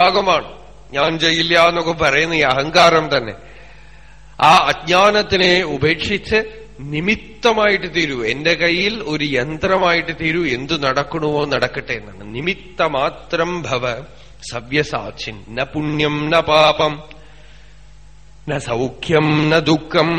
ഭാഗമാണ് ഞാൻ ചെയ്യില്ല എന്നൊക്കെ പറയുന്ന ഈ അഹങ്കാരം തന്നെ ആ അജ്ഞാനത്തിനെ ഉപേക്ഷിച്ച് നിമിത്തമായിട്ട് തീരൂ എന്റെ കയ്യിൽ ഒരു യന്ത്രമായിട്ട് തീരൂ എന്തു നടക്കണമോ നടക്കട്ടെ എന്നാണ് നിമിത്തമാത്രം ഭവ സവ്യസാക്ഷിൻ ന പുണ്യം ന പാപം ന സൗഖ്യം ന ദുഃഖം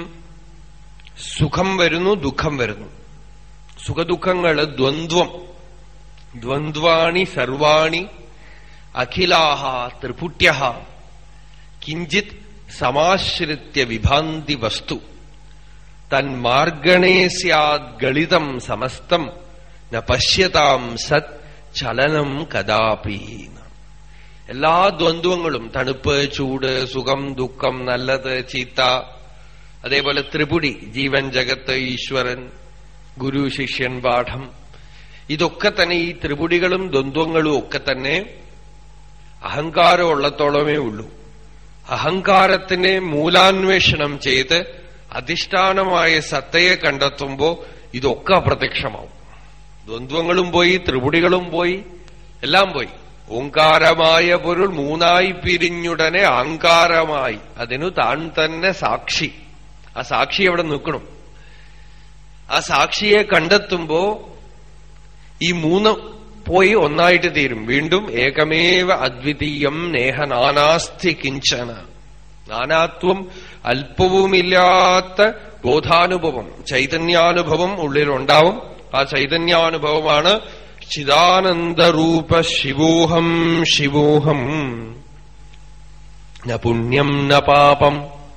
സുഖം വരുന്നു ദുഃഖം വരുന്നു സുഖദുഃഖങ്ങള് ദ്വന്ദ്വം ദ്വന്ദ്വാണി സർവാണി അഖിലാഹ ത്രിപുട്യ കിഞ്ചിത് സമാശ്രിത്യ വിഭാന്തി വസ്തു തന്മാർഗണേ സ്യാദ് ഗളിതം സമസ്തം ന പശ്യതാം സത് ചലനം കദാപി എല്ലാ ദ്വന്ദ്വങ്ങളും തണുപ്പ് ചൂട് സുഖം ദുഃഖം നല്ലത് ചീത്ത അതേപോലെ ത്രിപുടി ജീവൻ ജഗത്ത് ഈശ്വരൻ ഗുരു ശിഷ്യൻ പാഠം ഇതൊക്കെ തന്നെ ഈ ത്രിപുടികളും ദ്വന്ദ്വങ്ങളും ഒക്കെ തന്നെ അഹങ്കാരം ഉള്ളത്തോളമേ ഉള്ളൂ അഹങ്കാരത്തിനെ മൂലാന്വേഷണം ചെയ്ത് അധിഷ്ഠാനമായ സത്തയെ കണ്ടെത്തുമ്പോ ഇതൊക്കെ അപ്രത്യക്ഷമാവും ദ്വന്ദ്വങ്ങളും പോയി ത്രിപുടികളും പോയി എല്ലാം പോയി ഓങ്കാരമായ പൊരുൾ മൂന്നായി പിരിഞ്ഞുടനെ അഹങ്കാരമായി അതിനു താൻ തന്നെ സാക്ഷി ആ സാക്ഷി അവിടെ നിൽക്കണം ആ സാക്ഷിയെ കണ്ടെത്തുമ്പോ ഈ മൂന്ന് പോയി ഒന്നായിട്ട് തീരും വീണ്ടും ഏകമേവ അദ്വിതീയം നേഹ നാനാസ്ഥി കിഞ്ചന നാനാത്വം അല്പവുമില്ലാത്ത ബോധാനുഭവം ചൈതന്യാനുഭവം ഉള്ളിലുണ്ടാവും ആ ചൈതന്യാനുഭവമാണ് ചിദാനന്ദരൂപ ശിവോഹം ശിവോഹം ന പുണ്യം ന പാപം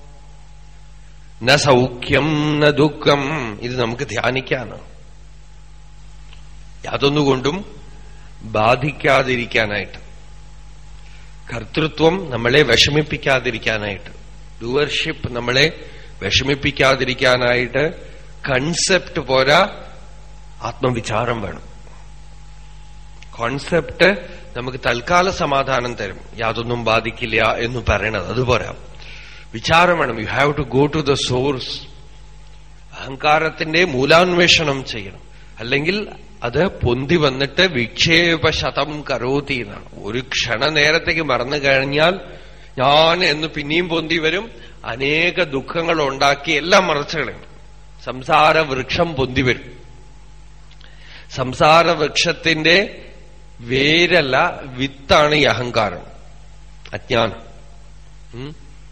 ന സൗഖ്യം ന ദുഃഖം ഇത് നമുക്ക് ധ്യാനിക്കാനാണ് യാതൊന്നുകൊണ്ടും ബാധിക്കാതിരിക്കാനായിട്ട് കർത്തൃത്വം നമ്മളെ വിഷമിപ്പിക്കാതിരിക്കാനായിട്ട് ഡൂവർഷിപ്പ് നമ്മളെ വിഷമിപ്പിക്കാതിരിക്കാനായിട്ട് കൺസെപ്റ്റ് പോരാ ആത്മവിചാരം വേണം കോൺസെപ്റ്റ് നമുക്ക് തൽക്കാല സമാധാനം തരും യാതൊന്നും ബാധിക്കില്ല എന്ന് പറയണത് അതുപോരാ വിചാരം വേണം you have to go to the source അഹങ്കാരത്തിന്റെ മൂലാന്വേഷണം ചെയ്യണം അല്ലെങ്കിൽ അത് പൊന്തി വന്നിട്ട് വിക്ഷേപ ശതം കരോതി എന്നാണ് ഒരു ക്ഷണനേരത്തേക്ക് മറന്നു കഴിഞ്ഞാൽ ഞാൻ എന്ന് പിന്നെയും പൊന്തി വരും അനേക ദുഃഖങ്ങൾ ഉണ്ടാക്കി എല്ലാം മറച്ചു കളയും സംസാര വൃക്ഷം പൊന്തി വരും സംസാര വൃക്ഷത്തിന്റെ വേരല്ല വിത്താണ് ഈ അഹങ്കാരം അജ്ഞാനം ഉം.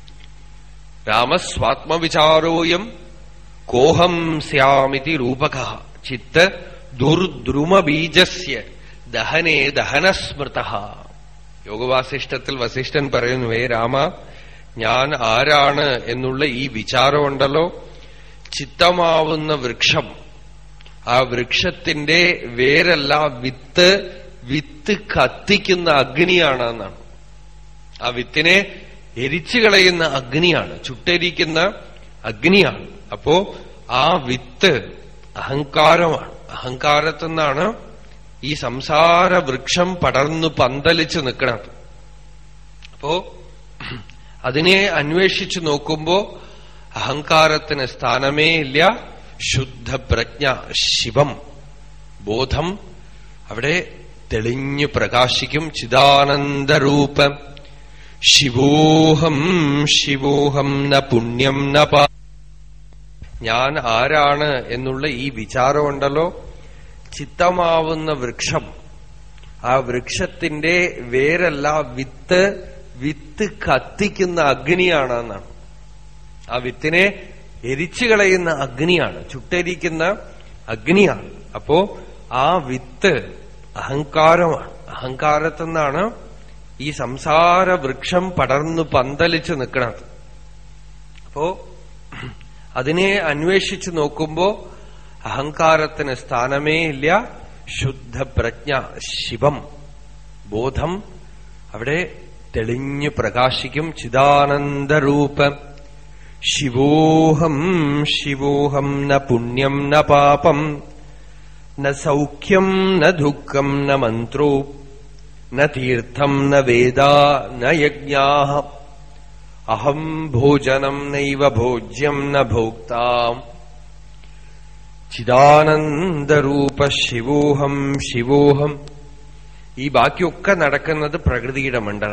രാമസ്വാത്മവിചാരോയം കോഹം സ്യാമിതി രൂപക ചിത്ത് ദുർദ്രുമബീജസ്യ ദഹനേ ദഹനസ്മൃത യോഗവാസിഷ്ടത്തിൽ വസിഷ്ഠൻ പറയുന്നു ഹേ രാമ ഞാൻ ആരാണ് എന്നുള്ള ഈ വിചാരമുണ്ടല്ലോ ചിത്തമാവുന്ന വൃക്ഷം ആ വൃക്ഷത്തിന്റെ വേരല്ല വിത്ത് വിത്ത് കത്തിക്കുന്ന അഗ്നിയാണ് എന്നാണ് ആ വിത്തിനെ എരിച്ചു കളയുന്ന അഗ്നിയാണ് ചുട്ടരിക്കുന്ന അഗ്നിയാണ് അപ്പോ ആ വിത്ത് അഹങ്കാരമാണ് അഹങ്കാരത്തിൽ നിന്നാണ് ഈ സംസാര വൃക്ഷം പടർന്നു പന്തലിച്ച് നിൽക്കുന്നത് അപ്പോ അതിനെ അന്വേഷിച്ചു നോക്കുമ്പോ അഹങ്കാരത്തിന് സ്ഥാനമേ ഇല്ല ശുദ്ധപ്രജ്ഞ ശിവം ബോധം അവിടെ തെളിഞ്ഞു പ്രകാശിക്കും ചിദാനന്ദരൂപം ശിവോഹം ശിവോഹം ന പുണ്യം ന പാ ഞാൻ ആരാണ് എന്നുള്ള ഈ വിചാരമുണ്ടല്ലോ ചിത്തമാവുന്ന വൃക്ഷം ആ വൃക്ഷത്തിന്റെ വേരല്ല വിത്ത് വിത്ത് കത്തിക്കുന്ന അഗ്നിയാണ് എന്നാണ് ആ വിത്തിനെ എരിച്ചു കളയുന്ന അഗ്നിയാണ് ചുട്ടരിക്കുന്ന അഗ്നിയാണ് അപ്പോ ആ വിത്ത് അഹങ്കാരമാണ് അഹങ്കാരത്തിൽ നിന്നാണ് ഈ സംസാര വൃക്ഷം പടർന്നു പന്തലിച്ച് നിൽക്കുന്നത് അപ്പോ അതിനെ അന്വേഷിച്ചു നോക്കുമ്പോ അഹങ്കാരത്തിന് സ്ഥാനമേ ഇല്ല ശുദ്ധപ്രജ്ഞ ശിവം ബോധം അവിടെ തെളിഞ്ഞു പ്രകാശിക്കും ചിദാനന്ദരൂപം ശിവോഹം ശിവോഹം ന പുണ്യം ന പാപം ന സൗഖ്യം ന ദുഃഖം ന മന്ത്രോ ന തീർത്ഥം ന വേദ ന യജ്ഞാ അഹം ഭോജനം നൈവ ഭോജ്യം ന ഭോക്താം ചിദാനന്ദരൂപ ശിവോഹം ശിവോഹം ഈ ബാക്കിയൊക്കെ നടക്കുന്നത് പ്രകൃതിയുടെ മണ്ഡലം